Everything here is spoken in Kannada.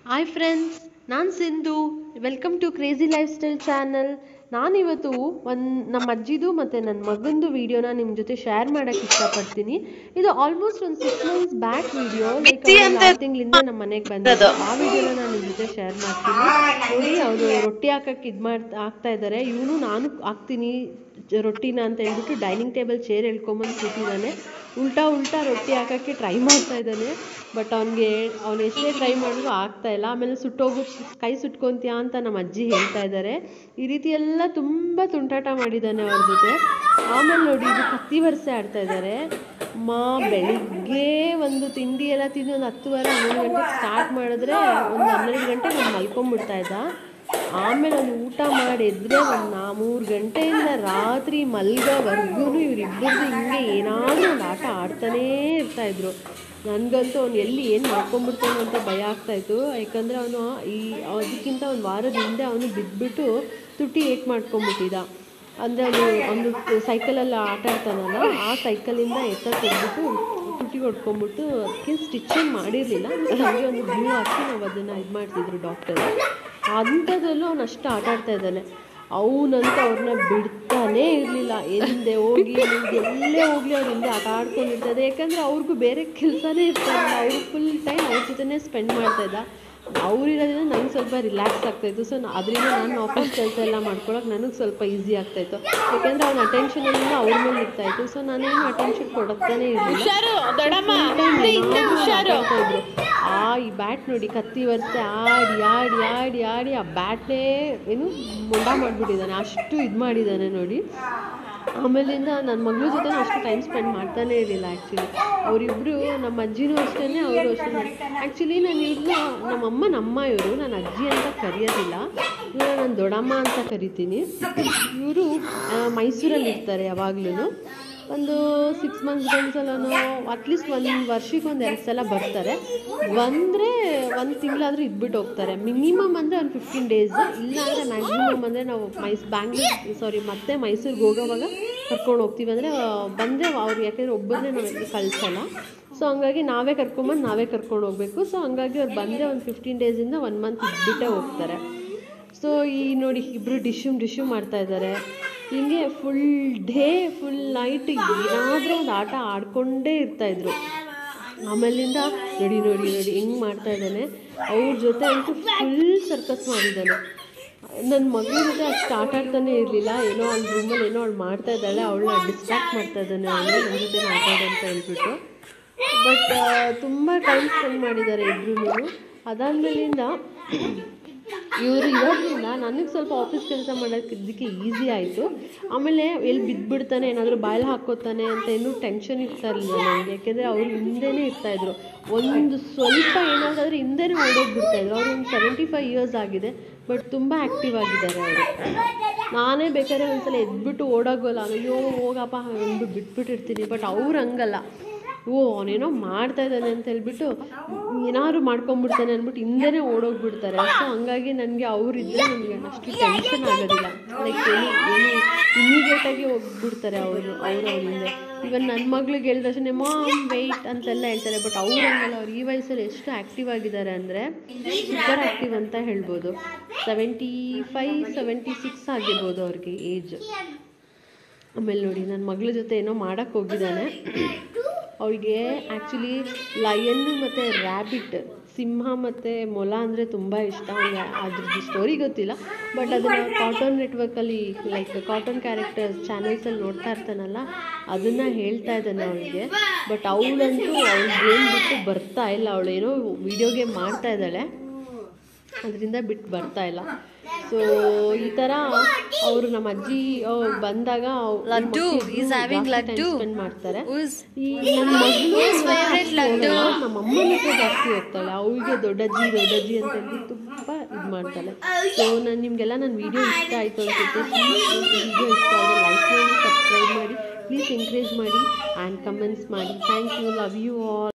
ಹಾಯ್ ಫ್ರೆಂಡ್ಸ್ ನಾನು Sindhu welcome to crazy lifestyle channel ನಾನಿವತ್ತು ಒಂದು ನಮ್ಮ ಅಜ್ಜಿದು ಮತ್ತು ನನ್ನ ಮಗಂದು ವಿಡಿಯೋನ ನಿಮ್ಮ ಜೊತೆ ಶೇರ್ ಮಾಡೋಕ್ಕೆ ಇಷ್ಟಪಡ್ತೀನಿ ಇದು ಆಲ್ಮೋಸ್ಟ್ ಒಂದು six months back video like ಆರು ತಿಂಗಳಿಂದ ನಮ್ಮ ಮನೆಗೆ ಬಂದಿದ್ದು ಆ ವಿಡಿಯೋನ ನಾನು ನಿಮ್ಮ ಜೊತೆ ಶೇರ್ ಮಾಡ್ತೀನಿ ನೋಡಿ ಅವರು ರೊಟ್ಟಿ ಹಾಕಕ್ಕೆ ಇದು ಮಾಡ್ತಾ ಹಾಕ್ತಾ ಇದ್ದಾರೆ ಇವನು ನಾನು ಹಾಕ್ತೀನಿ ಜ- ರೊಟ್ಟಿನ ಅಂತ ಹೇಳ್ಬಿಟ್ಟು ಡೈನಿಂಗ್ ಟೇಬಲ್ ಚೇರ್ ಎಳ್ಕೊಂಬಂದು ಕೂತಿದ್ದಾನೆ ಉಲ್ಟಾ ಉಲ್ಟಾ ರೊಟ್ಟಿ ಹಾಕಕ್ಕೆ ಟ್ರೈ ಮಾಡ್ತಾ ಇದ್ದಾನೆ ಬಟ್ ಅವ್ನಿಗೆ ಅವ್ನು ಎಷ್ಟೇ ಟ್ರೈ ಮಾಡಿದ್ರು ಆಗ್ತಾ ಇಲ್ಲ ಆಮೇಲೆ ಸುಟ್ಟೋಗು ಕೈ ಸುಟ್ಕೊಂತೀಯಾ ಅಂತ ನಮ್ಮ ಅಜ್ಜಿ ಹೇಳ್ತಾ ಇದ್ದಾರೆ ಈ ರೀತಿ ಎಲ್ಲ ತುಂಬ ತುಂಟಾಟ ಮಾಡಿದ್ದಾನೆ ಅವ್ರ ಜೊತೆ ಆಮೇಲೆ ನೋಡಿ ಇದು ಕತ್ತಿ ವರ್ಷೆ ಆಡ್ತಾ ಇದ್ದಾರೆ ಮಾ ಬೆಳಿಗ್ಗೆ ಒಂದು ತಿಂಡಿ ಎಲ್ಲ ತಿಂದು ಒಂದು ಹತ್ತುವರೆ ಹನ್ನೊಂದು ಗಂಟೆಗೆ ಸ್ಟಾರ್ಟ್ ಮಾಡಿದ್ರೆ ಒಂದು ಹನ್ನೆರಡು ಗಂಟೆಗೆ ಅವ್ನು ಮಲ್ಕೊಂಡ್ಬಿಡ್ತಾ ಇದ್ದ ಆಮೇಲೆ ಅವ್ನು ಊಟ ಮಾಡಿ ಎದ್ರೆ ಒಂದು ನಾ ಮೂರು ಗಂಟೆಯಿಂದ ರಾತ್ರಿ ಮಲ್ಗೋವರೆಗೂ ಇವರಿಬ್ಬರದು ಹಿಂಗೆ ಏನಾದರೂ ಒಂದು ಆಟ ಆಡ್ತಾನೇ ಇರ್ತಾಯಿದ್ರು ನನಗಂತೂ ಅವ್ನು ಎಲ್ಲಿ ಏನು ಮಾಡ್ಕೊಂಡ್ಬಿಡ್ತಾನೋ ಅಂತ ಭಯ ಆಗ್ತಾಯಿತ್ತು ಯಾಕಂದರೆ ಅವನು ಈ ಅದಕ್ಕಿಂತ ಒಂದು ವಾರದ ಹಿಂದೆ ಅವನು ಬಿದ್ದುಬಿಟ್ಟು ತುಟಿ ಏಟ್ ಮಾಡ್ಕೊಂಬಿಟ್ಟಿದ್ದ ಅಂದರೆ ಅವನು ಒಂದು ಸೈಕಲಲ್ಲಿ ಆಟ ಆಡ್ತಾನಲ್ಲ ಆ ಸೈಕಲಿಂದ ಎತ್ತ ತೆಗೆದ್ಬಿಟ್ಟು ತುಟಿ ಹೊಡ್ಕೊಂಬಿಟ್ಟು ಅದಕ್ಕೆ ಸ್ಟಿಚಿಂಗ್ ಮಾಡಿರಲಿಲ್ಲ ಹಾಗೆ ಒಂದು ಗ್ಲೂ ಹಾಕಿ ನಾವು ಅದನ್ನು ಇದು ಮಾಡ್ತಿದ್ರು ಡಾಕ್ಟರ್ ಅಂಥದ್ರಲ್ಲೂ ಅವನು ಅಷ್ಟು ಆಟ ಆಡ್ತಾ ಇದ್ದಾನೆ ಅವನಂತೂ ಅವ್ರನ್ನ ಬಿಡ್ತಾನೇ ಇರಲಿಲ್ಲ ಹಿಂದೆ ಹೋಗಿ ಎಲ್ಲೇ ಹೋಗಲಿ ಅವ್ರು ಹಿಂದೆ ಆಟ ಆಡ್ಕೊಂಡಿರ್ತದೆ ಯಾಕಂದರೆ ಅವ್ರಿಗೂ ಬೇರೆ ಕೆಲಸನೇ ಇರ್ತಾರಲ್ಲ ಅವ್ರು ಫುಲ್ ಟೈಮ್ ಅವ್ರ ಜೊತೆನೇ ಸ್ಪೆಂಡ್ ಮಾಡ್ತಾ ಇದ್ದ ಅವ್ರಿರೋದ್ರಿಂದ ನಂಗೆ ಸ್ವಲ್ಪ ರಿಲ್ಯಾಕ್ಸ್ ಆಗ್ತಾಯಿತ್ತು ಸೊ ಅದರಿಂದ ನಾನು ಆಫೀಸ್ ಕೆಲಸ ಎಲ್ಲ ಮಾಡ್ಕೊಳಕ್ಕೆ ನನಗೆ ಸ್ವಲ್ಪ ಈಸಿ ಆಗ್ತಾಯಿತ್ತು ಯಾಕೆಂದರೆ ಅವ್ನ ಅಟೆನ್ಷನ್ ಎಲ್ಲ ಅವ್ರ ಮೇಲೆ ಇರ್ತಾಯಿತ್ತು ಸೊ ನಾನೇನು ಅಟೆನ್ಷನ್ ಕೊಡೋಕ್ತಾನೆ ಇರಲಿಲ್ಲ ಆ ಈ ಬ್ಯಾಟ್ ನೋಡಿ ಕತ್ತಿ ವರ್ಷ ಆಡಿ ಆಡಿ ಆಡಿ ಆಡಿ ಆ ಬ್ಯಾಟ್ನೇ ಏನು ಮೊಂಡ ಮಾಡಿಬಿಟ್ಟಿದ್ದಾನೆ ಅಷ್ಟು ಇದು ಮಾಡಿದ್ದಾನೆ ನೋಡಿ ಆಮೇಲಿಂದ ನನ್ನ ಮಗಳ ಜೊತೆ ಅಷ್ಟು ಟೈಮ್ ಸ್ಪೆಂಡ್ ಮಾಡ್ತಾನೆ ಇರಲಿಲ್ಲ ಆ್ಯಕ್ಚುಲಿ ಅವರಿಬ್ಬರು ನಮ್ಮ ಅಜ್ಜಿನೂ ಅಷ್ಟೇ ಅವರು ಅಷ್ಟೇ ಆ್ಯಕ್ಚುಲಿ ನಾನು ಇವ್ರನ್ನ ನಮ್ಮಮ್ಮ ನಮ್ಮ ಇವರು ನನ್ನ ಅಜ್ಜಿ ಅಂತ ಕರೆಯೋದಿಲ್ಲ ಇವ್ರ ನಾನು ದೊಡ್ಡಮ್ಮ ಅಂತ ಕರಿತೀನಿ ಇವರು ಮೈಸೂರಲ್ಲಿ ಇರ್ತಾರೆ ಯಾವಾಗ್ಲೂ ಒಂದು ಸಿಕ್ಸ್ ಮಂತ್ಸ್ ಒಂದ್ಸಲನೋ ಅಟ್ಲೀಸ್ಟ್ ಒಂದು ವರ್ಷಕ್ಕೆ ಒಂದು ಎರಡು ಸಲ ಬರ್ತಾರೆ ಬಂದರೆ ಒಂದು ತಿಂಗಳಾದರೂ ಇದ್ಬಿಟ್ಟು ಹೋಗ್ತಾರೆ ಮಿನಿಮಮ್ ಅಂದರೆ ಒಂದು ಫಿಫ್ಟೀನ್ ಡೇಸ್ ಇಲ್ಲ ಅಂದರೆ ಮ್ಯಾಕ್ಸಿಮಮ್ ಅಂದರೆ ನಾವು ಮೈಸ್ ಬ್ಯಾಂಗ್ಳೂರ್ ಸಾರಿ ಮತ್ತೆ ಮೈಸೂರಿಗೆ ಹೋಗೋವಾಗ ಕರ್ಕೊಂಡು ಹೋಗ್ತೀವಿ ಅಂದರೆ ಬಂದರೆ ಅವ್ರು ಯಾಕೆಂದರೆ ಒಬ್ಬರನ್ನೇ ನಾವು ಕಳಿಸಲ್ಲ ಸೊ ಹಂಗಾಗಿ ನಾವೇ ಕರ್ಕೊಂಬಂದು ನಾವೇ ಕರ್ಕೊಂಡು ಹೋಗಬೇಕು ಸೊ ಹಂಗಾಗಿ ಅವ್ರು ಬಂದರೆ ಒಂದು ಫಿಫ್ಟೀನ್ ಡೇಸಿಂದ ಒನ್ ಮಂತ್ ಇದ್ಬಿಟ್ಟೇ ಹೋಗ್ತಾರೆ ಸೊ ಈ ನೋಡಿ ಇಬ್ಬರು ಡಿಶ್ಯೂಮ್ ಡಿಶ್ಯೂಮ್ ಮಾಡ್ತಾ ಇದ್ದಾರೆ ಹಿಂಗೆ ಫುಲ್ ಡೇ ಫುಲ್ ನೈಟ್ ಏನಾದರೂ ಒಂದು ಆಟ ಆಡ್ಕೊಂಡೇ ಇರ್ತಾಯಿದ್ರು ಆಮೇಲಿಂದ ನೋಡಿ ನೋಡಿ ನೋಡಿ ಹೆಂಗೆ ಮಾಡ್ತಾ ಇದ್ದಾನೆ ಅವ್ರ ಜೊತೆ ಅಂತೂ ಫುಲ್ ಸರ್ಕಸ್ ಮಾಡಿದ್ದಾನೆ ನನ್ನ ಮಗಳ ಜೊತೆ ಅಷ್ಟು ಆಟ ಆಡ್ತಾನೆ ಇರಲಿಲ್ಲ ಏನೋ ಅವ್ಳ ರೂಮಲ್ಲಿ ಏನೋ ಅವಳು ಮಾಡ್ತಾ ಇದ್ದಾಳೆ ಅವಳನ್ನ ಡಿಸ್ಟ್ರಾಕ್ಟ್ ಮಾಡ್ತಾ ಇದ್ದಾನೆ ಅವಳು ನನ್ನ ಜೊತೆ ಆಟ ಆಡು ಅಂತ ಹೇಳ್ಬಿಟ್ಟು ಬಟ್ ತುಂಬ ಟೈಮ್ ಸ್ಪೆಂಡ್ ಮಾಡಿದ್ದಾರೆ ಇಬ್ಬರೂ ಅದಾದಮೇಲಿಂದ ಇವರು ಇರೋದ್ರಿಂದ ನನಗೆ ಸ್ವಲ್ಪ ಆಫೀಸ್ ಕೆಲಸ ಮಾಡೋದಕ್ಕೆ ಈಸಿ ಆಯಿತು ಆಮೇಲೆ ಎಲ್ಲಿ ಬಿದ್ದುಬಿಡ್ತಾನೆ ಏನಾದರೂ ಬಾಯಲ್ಲಿ ಹಾಕೋತಾನೆ ಅಂತ ಏನೂ ಟೆನ್ಷನ್ ಇರ್ತಾ ಇರಲಿಲ್ಲ ನನಗೆ ಯಾಕೆಂದರೆ ಅವ್ರು ಹಿಂದೆನೇ ಇರ್ತಾಯಿದ್ರು ಒಂದು ಸ್ವಲ್ಪ ಏನಾದರೂ ಹಿಂದೆನೇ ಓಡೋಗ್ಬಿಡ್ತಾಯಿದ್ರು ಅವ್ರು ಒಂದು ಸೆವೆಂಟಿ ಫೈವ್ ಇಯರ್ಸ್ ಆಗಿದೆ ಬಟ್ ತುಂಬ ಆ್ಯಕ್ಟಿವ್ ಆಗಿದ್ದಾರೆ ಅವರು ನಾನೇ ಬೇಕಾದ್ರೆ ಒಂದ್ಸಲ ಎದ್ಬಿಟ್ಟು ಓಡೋಗೋಲ್ಲ ಅಯ್ಯೋ ಹೋಗಪ್ಪ ಅಂದ್ಬಿಟ್ಟು ಬಿಟ್ಬಿಟ್ಟಿರ್ತೀನಿ ಬಟ್ ಅವ್ರು ಹಂಗಲ್ಲ ಓ ಅವನೇನೋ ಮಾಡ್ತಾ ಇದ್ದಾನೆ ಅಂತ ಹೇಳ್ಬಿಟ್ಟು ಏನಾದ್ರು ಮಾಡ್ಕೊಂಬಿಡ್ತಾನೆ ಅಂದ್ಬಿಟ್ಟು ಹಿಂದೆನೇ ಓಡೋಗ್ಬಿಡ್ತಾರೆ ಸೊ ಹಂಗಾಗಿ ನನಗೆ ಅವರಿದ್ದರೆ ನನಗೆ ಅಷ್ಟು ಟೆನ್ಷನ್ ಆಗೋದಿಲ್ಲ ಲೈಕ್ ಏನು ಏನು ಇಮಿಡಿಯೇಟಾಗಿ ಹೋಗ್ಬಿಡ್ತಾರೆ ಅವರು ಅವರು ಅವ್ರ ಹಿಂದೆ ಇವನ್ ನನ್ನ ಮಗ್ಳಿಗೆ ಹೇಳಿದ ತಕ್ಷಣ ಮಾಮ್ ವೆಯ್ಟ್ ಅಂತೆಲ್ಲ ಹೇಳ್ತಾರೆ ಬಟ್ ಅವ್ರು ಹಂಗಲ್ಲ ಅವ್ರು ಈ ವಯಸ್ಸಲ್ಲಿ ಎಷ್ಟು ಆ್ಯಕ್ಟಿವ್ ಆಗಿದ್ದಾರೆ ಅಂದರೆ ಸೂಪರ್ ಆ್ಯಕ್ಟಿವ್ ಅಂತ ಹೇಳ್ಬೋದು ಸೆವೆಂಟಿ ಫೈ ಸೆವೆಂಟಿ ಸಿಕ್ಸ್ ಆಗಿರ್ಬೋದು ಅವ್ರಿಗೆ ಏಜ್ ಆಮೇಲೆ ನೋಡಿ ನನ್ನ ಮಗಳ ಜೊತೆ ಏನೋ ಮಾಡೋಕ್ಕೆ ಹೋಗಿದ್ದಾನೆ ಅವಳಿಗೆ ಆ್ಯಕ್ಚುಲಿ ಲಯನ್ನು ಮತ್ತು ರ್ಯಾಬಿಟ್ ಸಿಂಹ ಮತ್ತು ಮೊಲ ಅಂದರೆ ತುಂಬ ಇಷ್ಟ ಅವನಿಗೆ ಅದ್ರದ್ದು ಸ್ಟೋರಿ ಗೊತ್ತಿಲ್ಲ ಬಟ್ ಅದನ್ನು ಕಾರ್ಟೂನ್ ನೆಟ್ವರ್ಕಲ್ಲಿ ಲೈಕ್ ಕಾರ್ಟೂನ್ ಕ್ಯಾರೆಕ್ಟರ್ಸ್ ಚಾನಲ್ಸಲ್ಲಿ ನೋಡ್ತಾ ಇರ್ತಾನಲ್ಲ ಅದನ್ನು ಹೇಳ್ತಾ ಇದ್ದಾನೆ ಅವಳಿಗೆ ಬಟ್ ಅವಳಂತೂ ಅವ್ಳ ಗೇಮ್ ಬಿಟ್ಟು ಬರ್ತಾ ಇಲ್ಲ ಅವಳು ಏನೋ ವಿಡಿಯೋ ಗೇಮ್ ಮಾಡ್ತಾ ಇದ್ದಾಳೆ ಅದರಿಂದ ಬಿಟ್ಟು ಬರ್ತಾ ಇಲ್ಲ ಸೊ ಈ ಥರ ಅವರು ನಮ್ಮ ಅಜ್ಜಿ ಅವ್ರು ಬಂದಾಗ Laddu, he's having laddu. Spend ಮಾಡ್ತಾರೆ Who's ಈ ನನ್ನ ಮಗಳು favorite laddu? ನಮ್ಮ ಅಮ್ಮನ ಹತ್ರ ಜಾಸ್ತಿ ಹೋಗ್ತಾಳೆ ಅವಳಿಗೆ ದೊಡ್ಡಜ್ಜಿ ದೊಡ್ಡಜ್ಜಿ ಅಂತ ಹೇಳಿ ತುಂಬ ಇದು ಮಾಡ್ತಾಳೆ ಸೊ ನಾನು ನಿಮಗೆಲ್ಲ ನನ್ನ ವಿಡಿಯೋ ಇಷ್ಟ ಆಯಿತು ಅನ್ಸುತ್ತೆ ಪ್ಲೀಸ್ ವಿಡಿಯೋ ಇಷ್ಟ ಆದರೆ ಲೈಕ್ ಮಾಡಿ ಸಬ್ಸ್ಕ್ರೈಬ್ ಮಾಡಿ ಪ್ಲೀಸ್ ಎಂಕರೇಜ್ ಮಾಡಿ ಆ್ಯಂಡ್ ಕಮೆಂಟ್ಸ್ ಮಾಡಿ thank you love you all